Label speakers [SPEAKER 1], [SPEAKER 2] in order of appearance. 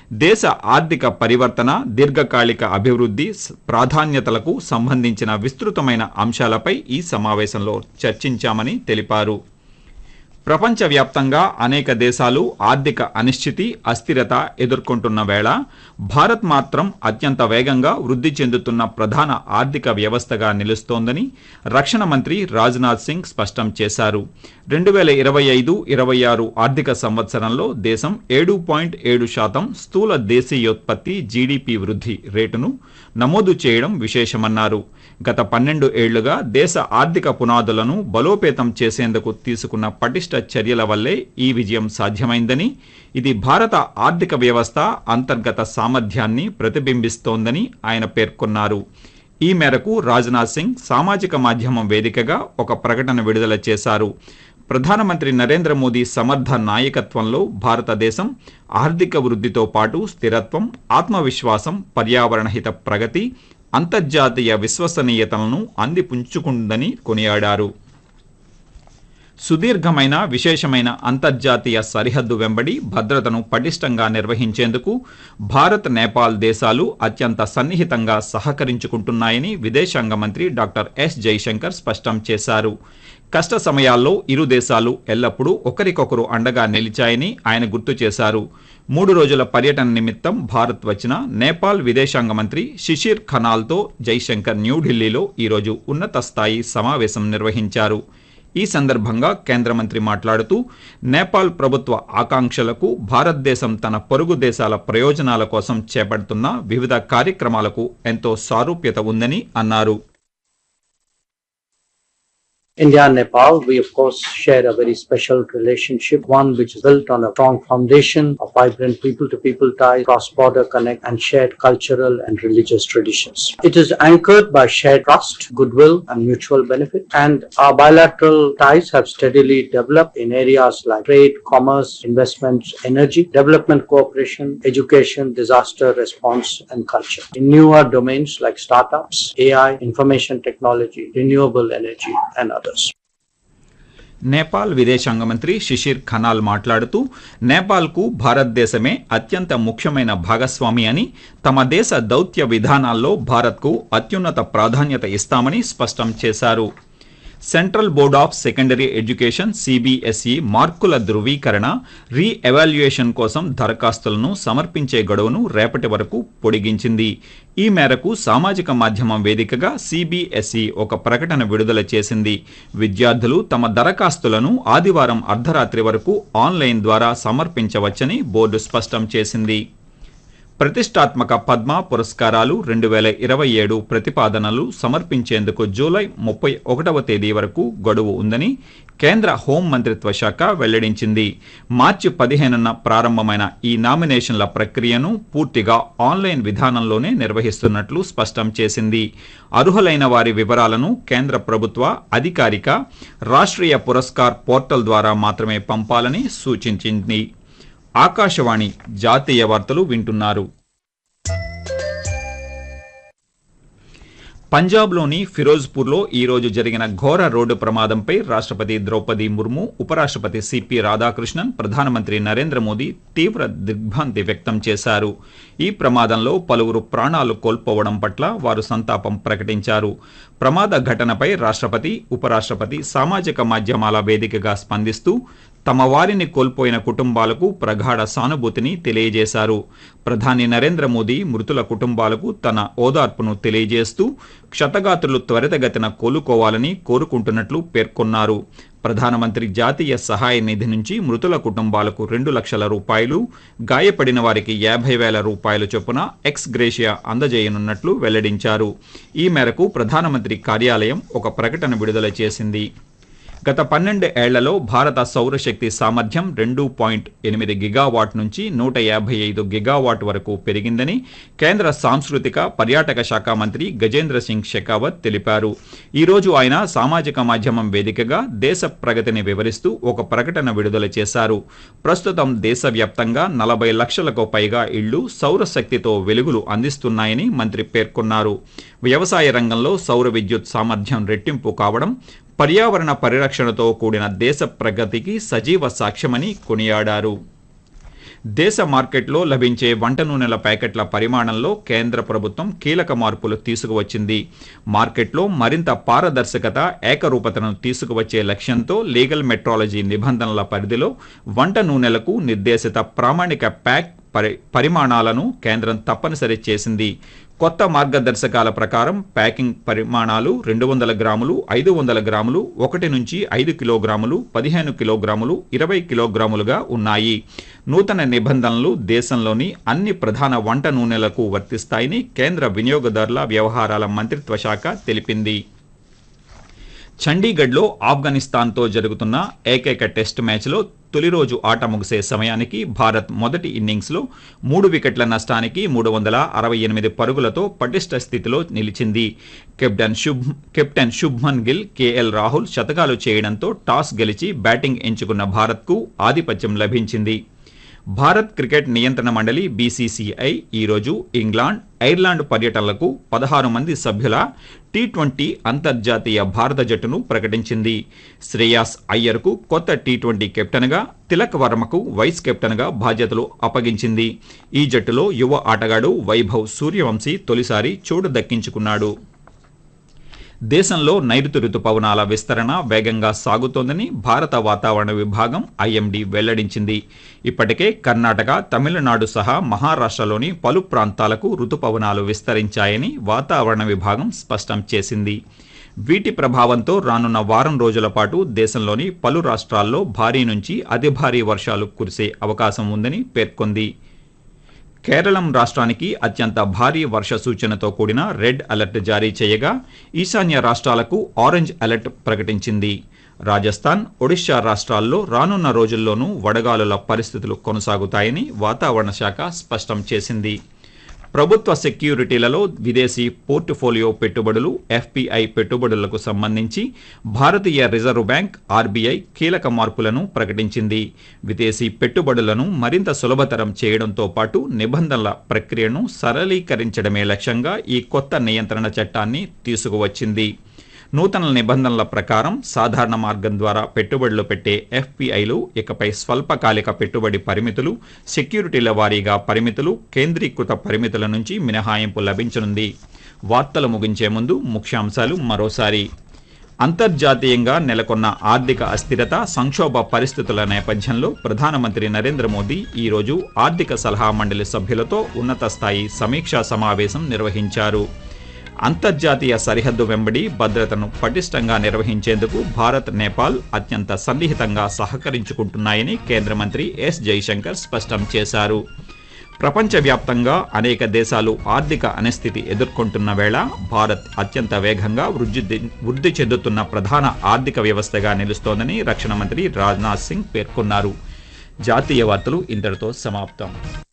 [SPEAKER 1] దేశ ఆర్థిక పరివర్తన దీర్ఘకాలిక అభివృద్ధి స- ప్రాధాన్యతలకు సంబంధించిన విస్తృతమైన అంశాలపై ఈ సమావేశంలో చర్చించామని తెలిపారు ప్రపంచవ్యాప్తంగా అనేక దేశాలు ఆర్థిక అనిశ్చితి అస్థిరత ఎదుర్కొంటున్న వేళ భారత్ మాత్రం అత్యంత వేగంగా వృద్ధి చెందుతున్న ప్రధాన ఆర్థిక వ్యవస్థగా నిలుస్తోందని రక్షణ మంత్రి రాజ్నాథ్ సింగ్ స్పష్టం చేశారు రెండు వేల ఇరవై ఐదు ఇరవై ఆరు ఆర్థిక సంవత్సరంలో దేశం ఏడు పాయింట్ ఏడు శాతం స్థూల దేశీయోత్పత్తి జీడీపీ వృద్ధి రేటును నమోదు చేయడం విశేషమన్నారు గత పన్నెండు ఏళ్లుగా దేశ ఆర్థిక పునాదులను బలోపేతం చేసేందుకు తీసుకున్న పటిష్ట చర్యల వల్లే ఈ విజయం సాధ్యమైందని ఇది భారత ఆర్థిక వ్యవస్థ అంతర్గత సామర్థ్యాన్ని ప్రతిబింబిస్తోందని ఆయన పేర్కొన్నారు ఈ మేరకు రాజ్నాథ్ సింగ్ సామాజిక మాధ్యమం వేదికగా ఒక ప్రకటన విడుదల చేశారు ప్రధానమంత్రి నరేంద్ర మోదీ సమర్థ నాయకత్వంలో భారతదేశం ఆర్థిక వృద్ధితో పాటు స్థిరత్వం ఆత్మవిశ్వాసం పర్యావరణ హిత ప్రగతి అంతర్జాతీయ విశ్వసనీయతలను అందిపుంచుకుందని కొనియాడారు సుదీర్ఘమైన విశేషమైన అంతర్జాతీయ సరిహద్దు వెంబడి భద్రతను పటిష్టంగా నిర్వహించేందుకు భారత్ నేపాల్ దేశాలు అత్యంత సన్నిహితంగా సహకరించుకుంటున్నాయని విదేశాంగ మంత్రి డాక్టర్ ఎస్ జైశంకర్ స్పష్టం చేశారు కష్ట సమయాల్లో ఇరు దేశాలు ఎల్లప్పుడూ ఒకరికొకరు అండగా నిలిచాయని ఆయన గుర్తు చేశారు మూడు రోజుల పర్యటన నిమిత్తం భారత్ వచ్చిన నేపాల్ విదేశాంగ మంత్రి శిశిర్ ఖనాల్తో జైశంకర్ న్యూఢిల్లీలో ఈరోజు ఉన్నత స్థాయి సమావేశం నిర్వహించారు ఈ సందర్భంగా కేంద్ర మంత్రి మాట్లాడుతూ నేపాల్ ప్రభుత్వ ఆకాంక్షలకు భారతదేశం తన పొరుగు దేశాల ప్రయోజనాల కోసం చేపడుతున్న వివిధ కార్యక్రమాలకు ఎంతో సారూప్యత ఉందని అన్నారు
[SPEAKER 2] India and Nepal, we of course share a very special relationship, one which is built on a strong foundation of vibrant people to people ties, cross border connect, and shared cultural and religious traditions. It is anchored by shared trust, goodwill, and mutual benefit. And our bilateral ties have steadily developed in areas like trade, commerce, investments, energy, development cooperation, education, disaster response, and culture. In newer domains like startups, AI, information technology, renewable energy, and others.
[SPEAKER 1] Nepal విదేశాంగ మంత్రి శిశిర్ ఖనాల్ మాట్లాడుతూ నేపాల్కు భారతదేశమే అత్యంత ముఖ్యమైన భాగస్వామి అని తమ దేశ దౌత్య విధానాల్లో భారత్కు అత్యున్నత ప్రాధాన్యత ఇస్తామని స్పష్టం చేశారు central board of secondary education CBSE మార్కుల ధృవీకరణ రీ ఎవాల్యుయేషన్ కోసం దరఖాస్తులను సమర్పించే గడువును రేపటి వరకు పొడిగించింది ఈ మేరకు సామాజిక మాధ్యమం వేదికగా సిబిఎస్ఈ ఒక ప్రకటన విడుదల చేసింది విద్యార్థులు తమ దరఖాస్తులను ఆదివారం అర్ధరాత్రి వరకు ఆన్లైన్ ద్వారా సమర్పించవచ్చని బోర్డు స్పష్టం చేసింది ప్రతిష్టాత్మక పద్మ పురస్కారాలు రెండు వేల ఇరవై ఏడు ప్రతిపాదనలు సమర్పించేందుకు జూలై ముప్పై ఒకటవ తేదీ వరకు గడువు ఉందని కేంద్ర హోం మంత్రిత్వ శాఖ వెల్లడించింది మార్చి పదిహేనున ప్రారంభమైన ఈ నామినేషన్ల ప్రక్రియను పూర్తిగా ఆన్లైన్ విధానంలోనే నిర్వహిస్తున్నట్లు స్పష్టం చేసింది అర్హులైన వారి వివరాలను కేంద్ర ప్రభుత్వ అధికారిక రాష్ట్రీయ పురస్కార్ పోర్టల్ ద్వారా మాత్రమే పంపాలని సూచించింది ఆకాశవాణి జాతీయ వార్తలు వింటున్నారు పంజాబ్లోని ఫిరోజ్పూర్లో ఈ రోజు జరిగిన ఘోర రోడ్డు ప్రమాదంపై రాష్ట్రపతి ద్రౌపది ముర్ము ఉపరాష్ట్రపతి సిపి రాధాకృష్ణన్ ప్రధానమంత్రి నరేంద్ర మోదీ తీవ్ర దిగ్భ్రాంతి వ్యక్తం చేశారు ఈ ప్రమాదంలో పలువురు ప్రాణాలు కోల్పోవడం పట్ల వారు సంతాపం ప్రకటించారు ప్రమాద ఘటనపై రాష్ట్రపతి ఉపరాష్ట్రపతి సామాజిక మాధ్యమాల వేదికగా స్పందిస్తూ తమ వారిని కోల్పోయిన కుటుంబాలకు ప్రగాఢ సానుభూతిని తెలియజేశారు ప్రధాని నరేంద్ర మోదీ మృతుల కుటుంబాలకు తన ఓదార్పును తెలియజేస్తూ క్షతగాత్రులు త్వరితగతిన కోలుకోవాలని కోరుకుంటున్నట్లు పేర్కొన్నారు ప్రధానమంత్రి జాతీయ సహాయ నిధి నుంచి మృతుల కుటుంబాలకు రెండు లక్షల రూపాయలు గాయపడిన వారికి యాభై వేల రూపాయల చొప్పున ఎక్స్ గ్రేషియా అందజేయనున్నట్లు వెల్లడించారు ఈ మేరకు ప్రధానమంత్రి కార్యాలయం ఒక ప్రకటన విడుదల చేసింది గత పన్నెండు ఏళ్లలో భారత సౌరశక్తి సామర్థ్యం రెండు పాయింట్ ఎనిమిది గిగావాట్ నుంచి నూట యాభై ఐదు గిగావాట్ వరకు పెరిగిందని కేంద్ర సాంస్కృతిక పర్యాటక శాఖ మంత్రి గజేంద్ర సింగ్ షెకావత్ తెలిపారు ఈ రోజు ఆయన సామాజిక మాధ్యమం వేదికగా దేశ ప్రగతిని వివరిస్తూ ఒక ప్రకటన విడుదల చేశారు ప్రస్తుతం దేశవ్యాప్తంగా నలభై లక్షలకు పైగా ఇళ్లు సౌరశక్తితో వెలుగులు అందిస్తున్నాయని మంత్రి పేర్కొన్నారు వ్యవసాయ రంగంలో సౌర విద్యుత్ సామర్థ్యం రెట్టింపు కావడం పర్యావరణ పరిరక్షణతో కూడిన దేశ ప్రగతికి సజీవ సాక్ష్యమని కొనియాడారు దేశ మార్కెట్లో లభించే వంట నూనెల ప్యాకెట్ల పరిమాణంలో కేంద్ర ప్రభుత్వం కీలక మార్పులు తీసుకువచ్చింది మార్కెట్లో మరింత పారదర్శకత ఏకరూపతను తీసుకువచ్చే లక్ష్యంతో లీగల్ మెట్రాలజీ నిబంధనల పరిధిలో వంట నూనెలకు నిర్దేశిత ప్రామాణిక ప్యాక్ పరి పరిమాణాలను కేంద్రం తప్పనిసరి చేసింది కొత్త మార్గదర్శకాల ప్రకారం ప్యాకింగ్ పరిమాణాలు రెండు వందల గ్రాములు ఐదు వందల గ్రాములు ఒకటి నుంచి ఐదు కిలోగ్రాములు పదిహేను కిలోగ్రాములు ఇరవై కిలోగ్రాములుగా ఉన్నాయి నూతన నిబంధనలు దేశంలోని అన్ని ప్రధాన వంట నూనెలకు వర్తిస్తాయని కేంద్ర వినియోగదారుల వ్యవహారాల మంత్రిత్వ శాఖ తెలిపింది చండీగఢ్లో ఆఫ్ఘనిస్తాన్తో జరుగుతున్న ఏకైక టెస్ట్ మ్యాచ్లో తొలి రోజు ఆట ముగిసే సమయానికి భారత్ మొదటి ఇన్నింగ్స్లో మూడు వికెట్ల నష్టానికి మూడు వందల అరవై ఎనిమిది పరుగులతో పటిష్ట స్థితిలో నిలిచింది captain Shubh captain Shubman Gill KL Rahul శతకాలు చేయడంతో టాస్ గెలిచి బ్యాటింగ్ ఎంచుకున్న భారత్కు ఆధిపత్యం లభించింది భారత్ క్రికెట్ నియంత్రణ మండలి బీసీసీఐ ఈరోజు ఇంగ్లాండ్ ఐర్లాండ్ పర్యటనలకు పదహారు మంది సభ్యుల టీ ట్వంటీ అంతర్జాతీయ భారత జట్టును ప్రకటించింది శ్రేయాస్ అయ్యర్కు కొత్త టీ ట్వంటీ కెప్టెన్గా తిలక్ వర్మకు వైస్ కెప్టెన్గా బాధ్యతలు అప్పగించింది ఈ జట్టులో యువ ఆటగాడు వైభవ్ సూర్యవంశీ తొలిసారి చోటు దక్కించుకున్నాడు దేశంలో నైరుతి రుతుపవనాల విస్తరణ వేగంగా సాగుతోందని భారత వాతావరణ విభాగం ఐఎండీ వెల్లడించింది ఇప్పటికే కర్ణాటక తమిళనాడు సహా మహారాష్ట్రలోని పలు ప్రాంతాలకు రుతుపవనాలు విస్తరించాయని వాతావరణ విభాగం స్పష్టం చేసింది వీటి ప్రభావంతో రానున్న వారం రోజుల పాటు దేశంలోని పలు రాష్ట్రాల్లో భారీ నుంచి అతి భారీ వర్షాలు కురిసే అవకాశం ఉందని పేర్కొంది కేరళం రాష్ట్రానికి అత్యంత భారీ వర్ష సూచనతో కూడిన రెడ్ అలర్ట్ జారీ చేయగా ఈశాన్య రాష్ట్రాలకు ఆరెంజ్ అలర్ట్ ప్రకటించింది రాజస్థాన్ ఒడిశా రాష్ట్రాల్లో రానున్న రోజుల్లోనూ వడగాలుల పరిస్థితులు కొనసాగుతాయని వాతావరణ శాఖ స్పష్టం చేసింది ప్రభుత్వ సెక్యూరిటీలలో విదేశీ పోర్టుఫోలియో పెట్టుబడులు ఎఫ్పిఐ పెట్టుబడులకు సంబంధించి భారతీయ రిజర్వ్ బ్యాంక్ ఆర్బీఐ కీలక మార్పులను ప్రకటించింది విదేశీ పెట్టుబడులను మరింత సులభతరం చేయడంతో పాటు నిబంధనల ప్రక్రియను సరళీకరించడమే లక్ష్యంగా ఈ కొత్త నియంత్రణ చట్టాన్ని తీసుకువచ్చింది నూతన నిబంధనల ప్రకారం సాధారణ మార్గం ద్వారా పెట్టుబడులు పెట్టే ఎఫ్పిఐలు ఇకపై స్వల్పకాలిక పెట్టుబడి పరిమితులు సెక్యూరిటీల వారీగా పరిమితులు కేంద్రీకృత పరిమితుల నుంచి మినహాయింపు లభించనుంది వార్తలు ముగించే ముందు ముఖ్యాంశాలు మరోసారి అంతర్జాతీయంగా నెలకొన్న ఆర్థిక అస్థిరత సంక్షోభ పరిస్థితుల నేపథ్యంలో ప్రధానమంత్రి నరేంద్ర మోదీ ఈరోజు ఆర్థిక సలహా మండలి సభ్యులతో ఉన్నత స్థాయి సమీక్షా సమావేశం నిర్వహించారు అంతర్జాతీయ సరిహద్దు వెంబడి భద్రతను పటిష్టంగా నిర్వహించేందుకు భారత్ నేపాల్ అత్యంత సన్నిహితంగా సహకరించుకుంటున్నాయని కేంద్ర మంత్రి ఎస్ జైశంకర్ స్పష్టం చేశారు ప్రపంచవ్యాప్తంగా అనేక దేశాలు ఆర్థిక అనిస్థితి ఎదుర్కొంటున్న వేళ భారత్ అత్యంత వేగంగా వృద్ధి వృద్ధి చెందుతున్న ప్రధాన ఆర్థిక వ్యవస్థగా నిలుస్తోందని రక్షణ మంత్రి రాజ్నాథ్ సింగ్ పేర్కొన్నారు జాతీయ వార్తలు ఇంతటితో సమాప్తం